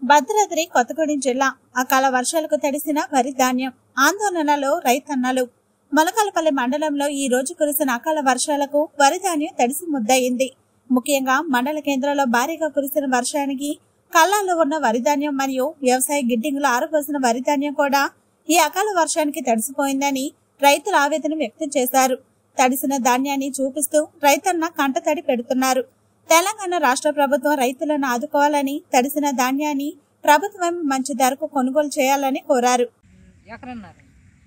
భద్రాద్రి కొత్తగూడెం జిల్లా అకాల వర్షాలకు తడిసిన వరి ధాన్యం ఆందోళనలో రైతన్నలు మొలకలపల్లి మండలంలో ఈ రోజు కురిసిన అకాల వర్షాలకు వరి ధాన్యం తడిసి ముద్దయింది ముఖ్యంగా మండల కేంద్రంలో భారీగా కురిసిన వర్షానికి కళ్ళాల్లో ఉన్న వరి ధాన్యం మరియు వ్యవసాయ గిడ్డింగులు ఆరబోసిన వరి ధాన్యం కూడా ఈ అకాల వర్షానికి తడిసిపోయిందని రైతులు ఆవేదన వ్యక్తం చేశారు తడిసిన ధాన్యాన్ని చూపిస్తూ రైతన్న కంటతడి పెడుతున్నారు తెలంగాణ రాష్ట్ర ప్రభుత్వం రైతులను ఆదుకోవాలని తడిసిన ధాన్యాన్ని ప్రభుత్వం మంచి ధరకు కొనుగోలు చేయాలని కోరారు ఎక్కడన్నారు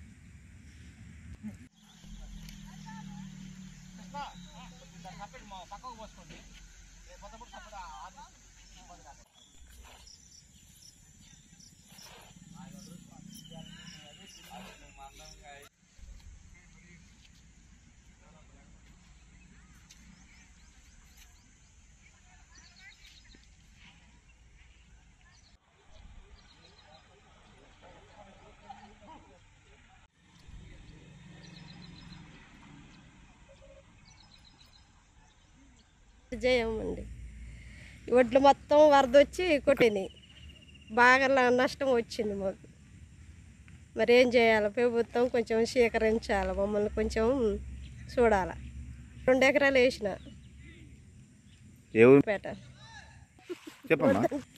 చేయమండి ఒడ్లు మొత్తం వరద వచ్చి కొట్టినాయి బాగా ల- నష్టం వచ్చింది మాకు మరి ఏం చేయాలి ప్రభుత్వం కొంచెం స్వీకరించాలి మమ్మల్ని కొంచెం చూడాలి రెండు ఎకరాలు వేసిన ఏ ఊరు పేట చెప్పమ్మా